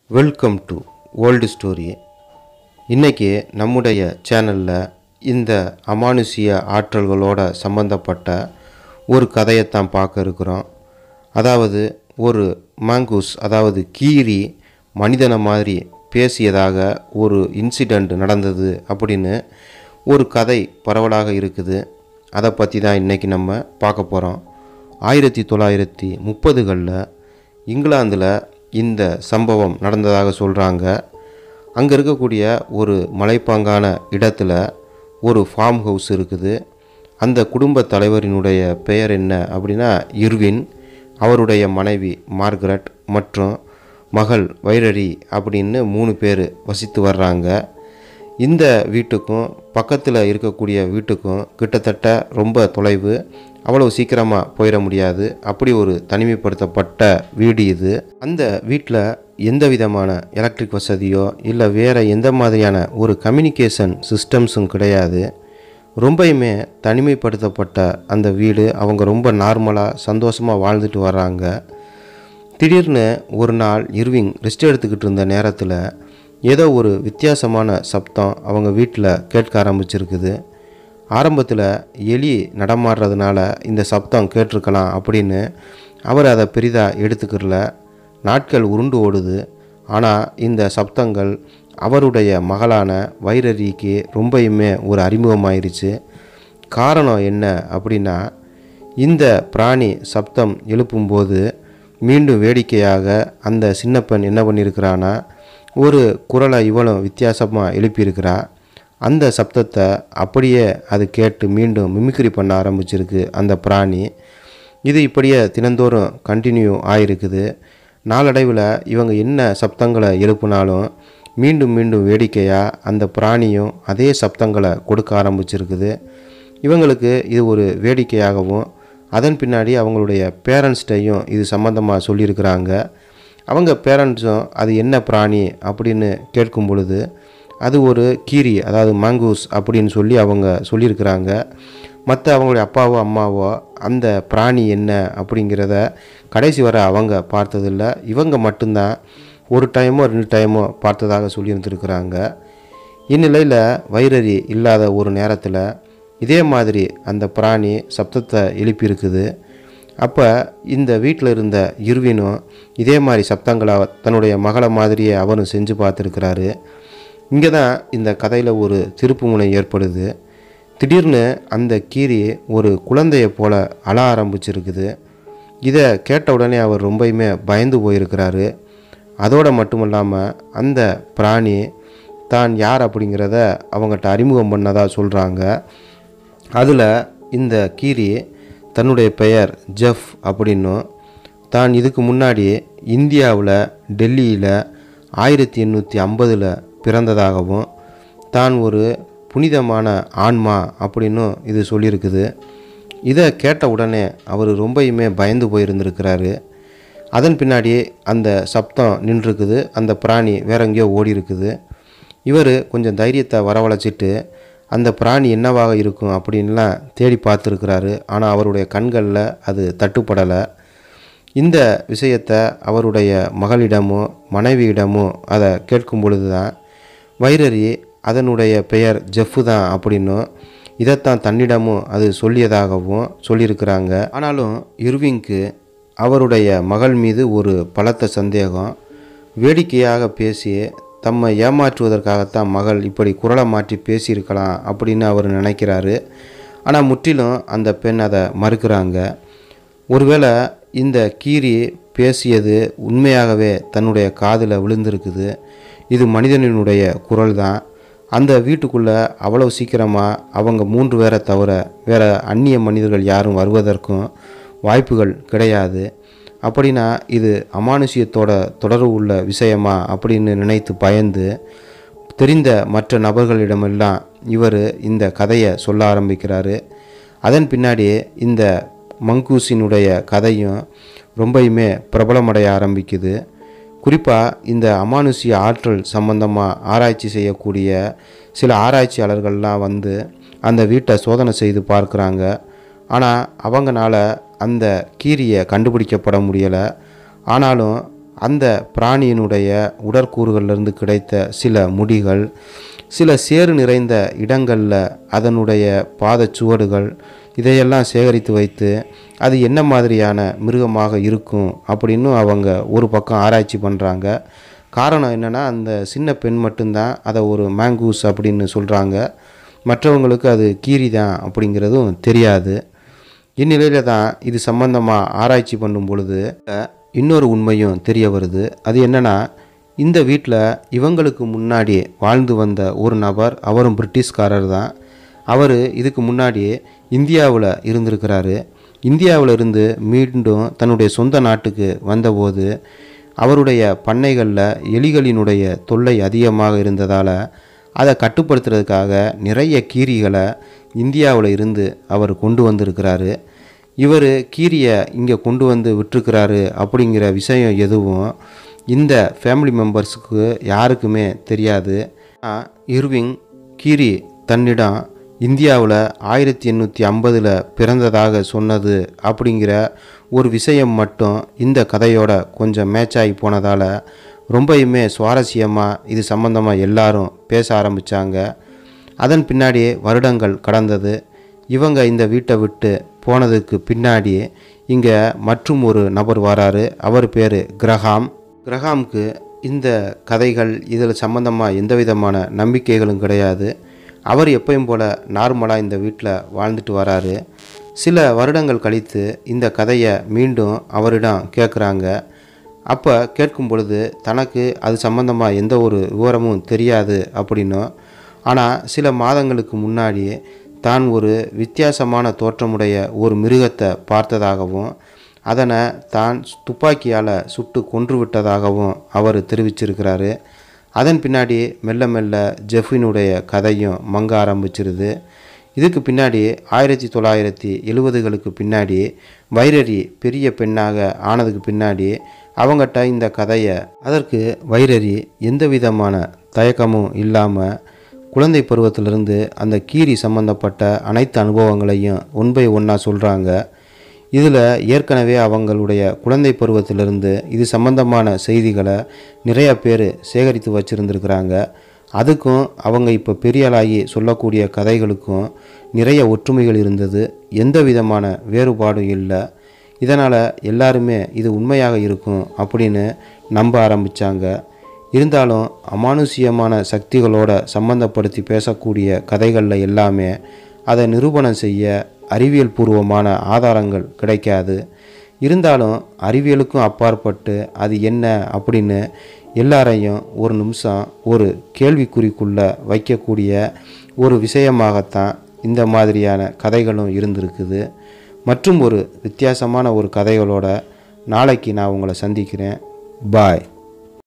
welcome to old story இன்றைக்கி நம்முடைய சேனலில் இந்த அமானுஷ்ய ஆற்றல்களோட சம்பந்தப்பட்ட ஒரு கதையைத்தான் பார்க்க இருக்கிறோம் அதாவது ஒரு மாங்கூஸ் அதாவது கீரி மனிதனை மாதிரி பேசியதாக ஒரு இன்சிடெண்ட் நடந்தது அப்படின்னு ஒரு கதை பரவலாக இருக்குது அதை பற்றி தான் இன்றைக்கி நம்ம பார்க்க போகிறோம் ஆயிரத்தி தொள்ளாயிரத்தி முப்பதுகளில் இங்கிலாந்தில் இந்த சம்பவம் நடந்ததாக சொல்கிறாங்க அங்கே இருக்கக்கூடிய ஒரு மலைப்பாங்கான இடத்துல ஒரு ஃபார்ம் ஹவுஸ் இருக்குது அந்த குடும்ப தலைவரினுடைய பெயர் என்ன அப்படின்னா இர்வின் அவருடைய மனைவி மார்கரெட் மற்றும் மகள் வைரரி அப்படின்னு மூணு பேர் வசித்து வர்றாங்க இந்த வீட்டுக்கும் பக்கத்தில் இருக்கக்கூடிய வீட்டுக்கும் கிட்டத்தட்ட ரொம்ப தொலைவு அவ்வளவு சீக்கிரமாக போயிட முடியாது அப்படி ஒரு தனிமைப்படுத்தப்பட்ட வீடு இது அந்த வீட்டில் எந்த விதமான எலக்ட்ரிக் வசதியோ இல்லை வேறு எந்த மாதிரியான ஒரு கம்யூனிகேஷன் சிஸ்டம்ஸும் கிடையாது ரொம்பயுமே தனிமைப்படுத்தப்பட்ட அந்த வீடு அவங்க ரொம்ப நார்மலாக சந்தோஷமாக வாழ்ந்துட்டு வர்றாங்க திடீர்னு ஒரு நாள் இர்விங் ரெஸ்ட் எடுத்துக்கிட்டு இருந்த நேரத்தில் ஏதோ ஒரு வித்தியாசமான சப்தம் அவங்க வீட்டில் கேட்க ஆரம்பிச்சிருக்குது ஆரம்பத்தில் எலி நடமாடுறதுனால இந்த சப்தம் கேட்டிருக்கலாம் அப்படின்னு அவர் அதை பெரிதாக எடுத்துக்கிறல நாட்கள் உருண்டு ஓடுது ஆனால் இந்த சப்தங்கள் அவருடைய மகளான வைரரிக்கு ரொம்பயுமே ஒரு அறிமுகமாயிருச்சு காரணம் என்ன அப்படின்னா இந்த பிராணி சப்தம் எழுப்பும்போது மீண்டும் வேடிக்கையாக அந்த சின்ன பெண் என்ன பண்ணியிருக்கிறான்னா ஒரு குரலை இவளும் வித்தியாசமாக எழுப்பியிருக்கிறா அந்த சப்தத்தை அப்படியே அது கேட்டு மீண்டும் மிமிக்ரி பண்ண ஆரம்பிச்சிருக்கு அந்த பிராணி இது இப்படியே தினந்தோறும் கண்டினியூ ஆயிருக்குது நாளடைவில் இவங்க என்ன சப்தங்களை எழுப்புனாலும் மீண்டும் மீண்டும் வேடிக்கையாக அந்த பிராணியும் அதே சப்தங்களை கொடுக்க ஆரம்பிச்சிருக்குது இவங்களுக்கு இது ஒரு வேடிக்கையாகவும் அதன் பின்னாடி அவங்களுடைய பேரண்ட்ஸ்டையும் இது சம்மந்தமாக சொல்லியிருக்கிறாங்க அவங்க பேரண்ட்ஸும் அது என்ன பிராணி அப்படின்னு கேட்கும் பொழுது அது ஒரு கீரி அதாவது மாங்கூஸ் அப்படின்னு சொல்லி அவங்க சொல்லியிருக்கிறாங்க மற்ற அவங்களுடைய அப்பாவோ அம்மாவோ அந்த பிராணி என்ன அப்படிங்கிறத கடைசி வரை அவங்க பார்த்ததில்ல இவங்க மட்டும்தான் ஒரு டைமோ ரெண்டு டைமோ பார்த்ததாக சொல்லியிருந்துருக்கிறாங்க இந்நிலையில் வைரரி இல்லாத ஒரு நேரத்தில் இதே மாதிரி அந்த பிராணி சப்தத்தை எழுப்பியிருக்குது அப்போ இந்த வீட்டில் இருந்த இர்வினும் இதே மாதிரி சப்தங்களை தன்னுடைய மகளை மாதிரியே அவரும் செஞ்சு பார்த்துருக்கிறாரு இங்கே தான் இந்த கதையில் ஒரு திருப்புமுனை ஏற்படுது திடீர்னு அந்த கீரி ஒரு குழந்தையை போல அழ ஆரம்பிச்சிருக்குது இதை கேட்ட உடனே அவர் ரொம்பயுமே பயந்து போயிருக்கிறாரு அதோடு மட்டும் இல்லாமல் அந்த பிராணி தான் யார் அப்படிங்கிறத அவங்ககிட்ட அறிமுகம் பண்ணதாக சொல்கிறாங்க அதில் இந்த கீரி தன்னுடைய பெயர் ஜெஃப் அப்படின்னும் தான் இதுக்கு முன்னாடி இந்தியாவில் டெல்லியில் ஆயிரத்தி எண்ணூற்றி ஐம்பதில் பிறந்ததாகவும் தான் ஒரு புனிதமான ஆன்மா அப்படின்னும் இது சொல்லியிருக்குது இதை கேட்ட உடனே அவர் ரொம்பயுமே பயந்து போயிருந்திருக்கிறாரு அதன் பின்னாடி அந்த சப்தம் நின்றுருக்குது அந்த பிராணி வேற எங்கேயோ ஓடி இருக்குது இவர் கொஞ்சம் தைரியத்தை வரவழைச்சிட்டு அந்த பிராணி என்னவாக இருக்கும் அப்படின்லாம் தேடி பார்த்துருக்கிறாரு ஆனால் அவருடைய கண்களில் அது தட்டுப்படலை இந்த விஷயத்தை அவருடைய மகளிடமும் மனைவியிடமும் அதை கேட்கும் பொழுது தான் வைரரி அதனுடைய பெயர் ஜெஃப்பு தான் அப்படின்னும் இதைத்தான் தன்னிடமும் அது சொல்லியதாகவும் சொல்லியிருக்கிறாங்க ஆனாலும் இர்விங்க்கு அவருடைய மகள் மீது ஒரு பலத்த சந்தேகம் வேடிக்கையாக பேசி தம்மை ஏமாற்றுவதற்காகத்தான் மகள் இப்படி குரலை மாற்றி பேசியிருக்கலாம் அப்படின்னு அவர் நினைக்கிறாரு ஆனால் முற்றிலும் அந்த பெண் அதை மறுக்கிறாங்க ஒருவேளை இந்த கீரி பேசியது உண்மையாகவே தன்னுடைய காதில் விழுந்திருக்குது இது மனிதனினுடைய குரல் தான் அந்த வீட்டுக்குள்ளே அவ்வளவு சீக்கிரமாக அவங்க மூன்று பேரை தவிர வேறு அந்நிய மனிதர்கள் யாரும் வருவதற்கும் வாய்ப்புகள் கிடையாது அப்படின்னா இது அமானுஷ்யத்தோட தொடர்பு உள்ள விஷயமா அப்படின்னு நினைத்து பயந்து தெரிந்த மற்ற நபர்களிடமெல்லாம் இவர் இந்த கதையை சொல்ல ஆரம்பிக்கிறாரு அதன் பின்னாடி இந்த மங்கூசினுடைய கதையும் ரொம்பயுமே பிரபலமடைய ஆரம்பிக்குது குறிப்பாக இந்த அமானுஷ்ய ஆற்றல் சம்பந்தமாக ஆராய்ச்சி செய்யக்கூடிய சில ஆராய்ச்சியாளர்கள்லாம் வந்து அந்த வீட்டை சோதனை செய்து பார்க்குறாங்க ஆனால் அவங்கனால அந்த கீரியை கண்டுபிடிக்கப்பட முடியலை ஆனாலும் அந்த பிராணியினுடைய உடற்கூறுகளிலிருந்து கிடைத்த சில முடிகள் சில சேறு நிறைந்த இடங்களில் அதனுடைய பாதச்சுவடுகள் இதையெல்லாம் சேகரித்து வைத்து அது என்ன மாதிரியான மிருகமாக இருக்கும் அப்படின்னு அவங்க ஒரு பக்கம் ஆராய்ச்சி பண்ணுறாங்க காரணம் என்னென்னா அந்த சின்ன பெண் மட்டும்தான் அதை ஒரு மேங்கூஸ் அப்படின்னு சொல்கிறாங்க மற்றவங்களுக்கு அது கீரி தான் அப்படிங்கிறதும் தெரியாது இந்நிலையில் தான் இது சம்பந்தமாக ஆராய்ச்சி பண்ணும் பொழுது இன்னொரு உண்மையும் தெரிய வருது அது என்னென்னா இந்த வீட்டில் இவங்களுக்கு முன்னாடி வாழ்ந்து வந்த ஒரு நபர் அவரும் பிரிட்டிஷ்காரர் தான் அவர் இதுக்கு முன்னாடி இந்தியாவில் இருந்திருக்கிறாரு இந்தியாவில் இருந்து மீண்டும் தன்னுடைய சொந்த நாட்டுக்கு வந்தபோது அவருடைய பண்ணைகளில் எலிகளினுடைய தொல்லை அதிகமாக இருந்ததால் அதை கட்டுப்படுத்துறதுக்காக நிறைய கீரிகளை இந்தியாவில் இருந்து அவர் கொண்டு வந்திருக்கிறாரு இவர் கீரியை இங்கே கொண்டு வந்து விட்டுருக்கிறாரு அப்படிங்கிற விஷயம் எதுவும் இந்த ஃபேமிலி மெம்பர்ஸுக்கு யாருக்குமே தெரியாது ஆனால் இர்விங் கீரி தன்னிடம் இந்தியாவில் ஆயிரத்தி எண்ணூற்றி ஐம்பதில் பிறந்ததாக சொன்னது அப்படிங்கிற ஒரு விஷயம் மட்டும் இந்த கதையோட கொஞ்சம் மேட்ச் ஆகி போனதால் ரொம்பயுமே சுவாரஸ்யமாக இது சம்மந்தமாக எல்லாரும் பேச ஆரம்பித்தாங்க அதன் பின்னாடி வருடங்கள் கடந்தது இவங்க இந்த வீட்டை விட்டு போனதுக்கு பின்னாடி இங்கே மற்றும் ஒரு நபர் வராரு அவர் பேர் கிரஹாம் கிரஹாமுக்கு இந்த கதைகள் இதில் சம்பந்தமாக எந்த விதமான நம்பிக்கைகளும் கிடையாது அவர் எப்பயும் போல் நார்மலாக இந்த வீட்டில் வாழ்ந்துட்டு வராரு சில வருடங்கள் கழித்து இந்த கதையை மீண்டும் அவரிடம் கேட்குறாங்க அப்போ கேட்கும் பொழுது தனக்கு அது சம்பந்தமாக எந்த ஒரு விவரமும் தெரியாது அப்படின்னும் ஆனால் சில மாதங்களுக்கு முன்னாடி தான் ஒரு வித்தியாசமான தோற்றமுடைய ஒரு மிருகத்தை பார்த்ததாகவும் அதனை தான் துப்பாக்கியால் சுட்டு கொன்று விட்டதாகவும் அவர் தெரிவிச்சிருக்கிறாரு அதன் பின்னாடி மெல்ல மெல்ல ஜெஃபினுடைய கதையும் மங்க ஆரம்பிச்சிருது இதுக்கு பின்னாடி ஆயிரத்தி தொள்ளாயிரத்தி எழுவதுகளுக்கு பின்னாடி வைரரி பெரிய பெண்ணாக ஆனதுக்கு பின்னாடி அவங்ககிட்ட இந்த கதையை அதற்கு வைரரி எந்த விதமான தயக்கமும் இல்லாமல் குழந்தை பருவத்திலிருந்து அந்த கீரி சம்பந்தப்பட்ட அனைத்து அனுபவங்களையும் ஒன் பை ஒன்னாக சொல்கிறாங்க இதில் ஏற்கனவே அவங்களுடைய குழந்தை பருவத்திலிருந்து இது சம்பந்தமான செய்திகளை நிறைய பேர் சேகரித்து வச்சுருந்துருக்கிறாங்க அதுக்கும் அவங்க இப்போ பெரியாளாகி சொல்லக்கூடிய கதைகளுக்கும் நிறைய ஒற்றுமைகள் இருந்தது எந்த விதமான வேறுபாடும் இல்லை இதனால் எல்லாருமே இது உண்மையாக இருக்கும் அப்படின்னு நம்ப ஆரம்பித்தாங்க இருந்தாலும் அமானுஷ்யமான சக்திகளோட சம்பந்தப்படுத்தி பேசக்கூடிய கதைகளில் எல்லாமே அதை நிரூபணம் செய்ய அறிவியல் பூர்வமான ஆதாரங்கள் கிடைக்காது இருந்தாலும் அறிவியலுக்கும் அப்பாற்பட்டு அது என்ன அப்படின்னு எல்லாரையும் ஒரு நிமிஷம் ஒரு கேள்விக்குறிக்குள்ள வைக்கக்கூடிய ஒரு விஷயமாகத்தான் இந்த மாதிரியான கதைகளும் இருந்திருக்குது மற்றும் ஒரு வித்தியாசமான ஒரு கதைகளோட நாளைக்கு நான் உங்களை சந்திக்கிறேன் பாய்